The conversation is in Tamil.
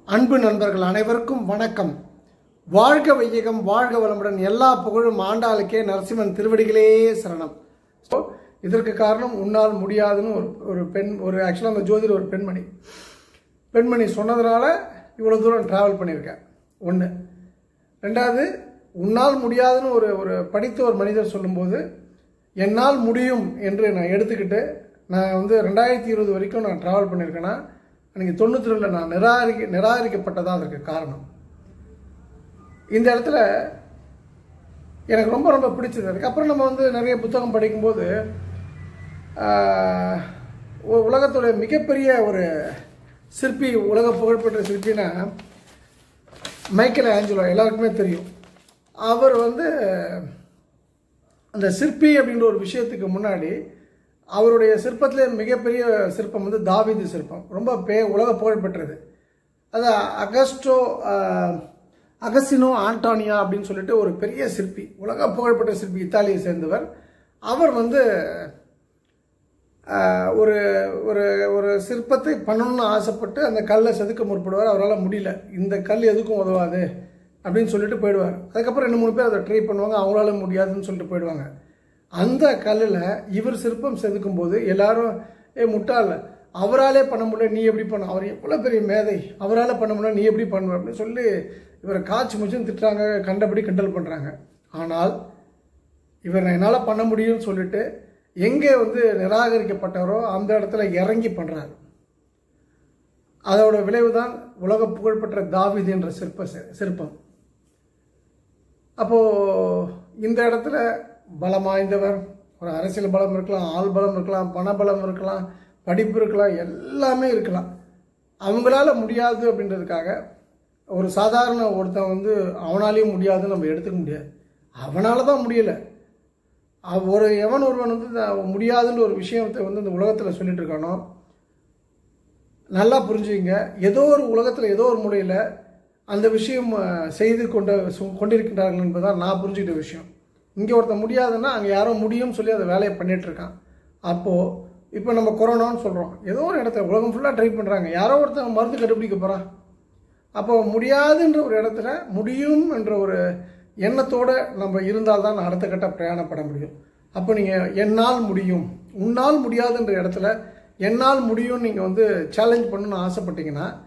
அன்பு நண்பர்கள் அனைவருக்கும் வணக்கம் வாழ்க வையகம் வாழ்க வளமுடன் எல்லா புகழும் ஆண்டாளுக்கே நரசிம்மன் திருவடிகளே சரணம் ஸோ இதற்கு காரணம் உன்னால் முடியாதுன்னு ஒரு ஒரு பெண் ஒரு ஆக்சுவலாக அந்த ஜோதிடர் ஒரு பெண்மணி பெண்மணி சொன்னதுனால இவ்வளோ தூரம் ட்ராவல் பண்ணியிருக்கேன் ஒன்று ரெண்டாவது உன்னால் முடியாதுன்னு ஒரு ஒரு படித்த ஒரு மனிதர் சொல்லும்போது என்னால் முடியும் என்று நான் எடுத்துக்கிட்டு நான் வந்து ரெண்டாயிரத்தி இருபது வரைக்கும் நான் ட்ராவல் பண்ணியிருக்கேன்னா அன்றைக்கி தொண்ணூற்றி ரெண்டில் நான் நிராகரிக்க நிராகரிக்கப்பட்டதான் அதற்கு காரணம் இந்த இடத்துல எனக்கு ரொம்ப ரொம்ப பிடிச்சது அதுக்கப்புறம் நம்ம வந்து நிறைய புத்தகம் படிக்கும்போது ஆஹ், உ- உலகத்துடைய மிகப்பெரிய ஒரு சிற்பி உலக புகழ்பெற்ற சிற்பினா மைக்கேல் ஆஞ்சலோ எல்லாருக்குமே தெரியும் அவர் வந்து அந்த சிற்பி அப்படின்ற ஒரு விஷயத்துக்கு முன்னாடி அவருடைய சிற்பத்திலே மிகப்பெரிய சிற்பம் வந்து தாவீது சிற்பம் ரொம்ப பே உலக புகழ்பெற்றது அது அகஸ்டோ ஆஹ், அகஸ்டினோ ஆண்டானியா அப்படின்னு சொல்லிட்டு ஒரு பெரிய சிற்பி உலக புகழ்பெற்ற சிற்பி இத்தாலியை சேர்ந்தவர் அவர் வந்து ஆஹ், ஒரு ஒரு ஒரு சிற்பத்தை பண்ணணும்னு ஆசைப்பட்டு அந்த கல்லை செதுக்க முற்படுவார் அவரால் முடியல இந்த கல் எதுக்கும் உதவாது அப்படின்னு சொல்லிட்டு போயிடுவார் அதுக்கப்புறம் ரெண்டு மூணு பேர் அதை ட்ரை பண்ணுவாங்க அவங்களால முடியாதுன்னு சொல்லிட்டு போயிடுவாங்க அந்த கல்லில் இவர் சிற்பம் செதுக்கும் போது எல்லாரும் ஏ முட்டாள் அவராலே பண்ண முடியல நீ எப்படி பண்ண அவர் எவ்வளோ பெரிய மேதை அவரால் பண்ண முடியல நீ எப்படி பண்ணுவ அப்படின்னு சொல்லி இவரை காய்ச்சி முச்சுன்னு திட்டுறாங்க கண்டபடி கிண்டல் பண்ணுறாங்க ஆனால் இவர் என்னால் பண்ண முடியும்னு சொல்லிட்டு எங்கே வந்து நிராகரிக்கப்பட்டாரோ அந்த இடத்துல இறங்கி பண்ணுறாரு அதோட விளைவு தான் உலக புகழ்பெற்ற தாவீது என்ற சிற்ப சி- சிற்பம் அப்போது இந்த இடத்துல பலம் வாய்ந்தவர் ஒரு அரசியல் பலம் இருக்கலாம் ஆள் பலம் இருக்கலாம் பணபலம் இருக்கலாம் படிப்பு இருக்கலாம் எல்லாமே இருக்கலாம் அவங்களால முடியாது அப்படின்றதுக்காக ஒரு சாதாரண ஒருத்தன் வந்து அவனாலேயும் முடியாதுன்னு நம்ம எடுத்துக்க முடியாது அவனால தான் முடியலை அவ- ஒரு எவன் ஒருவன் வந்து இந்த முடியாதுன்ற ஒரு விஷயத்தை வந்து இந்த உலகத்தில் சொல்லிட்டு இருக்கானோ நல்லா புரிஞ்சுங்க ஏதோ ஒரு உலகத்தில் ஏதோ ஒரு முறையில் அந்த விஷயம் அஹ், செய்து கொண்ட சு- கொண்டிருக்கின்றார்கள் என்பதுதான் நான் புரிஞ்சுக்கிட்ட விஷயம் இங்கே ஒருத்தன் முடியாதுன்னா அங்கே யாரோ முடியும்னு சொல்லி அதை வேலையை பண்ணிட்டு இருக்கான் அப்போது இப்போ நம்ம கொரோனான்னு சொல்கிறோம் ஏதோ ஒரு இடத்துல உலகம் ஃபுல்லாக ட்ரை பண்ணுறாங்க யாரோ ஒருத்தன் மருந்து கண்டுபிடிக்க போகிறான் அப்போ முடியாதுன்ற ஒரு இடத்துல முடியும் என்ற ஒரு எண்ணத்தோடு நம்ம இருந்தால் தான் அடுத்த கட்ட பிரயாணப்பட முடியும் அப்போ நீங்கள் என்னால் முடியும் உன்னால் முடியாதுன்ற இடத்துல என்னால் முடியும்னு நீங்கள் வந்து சேலஞ்ச் பண்ணணும்னு ஆசைப்பட்டீங்கன்னா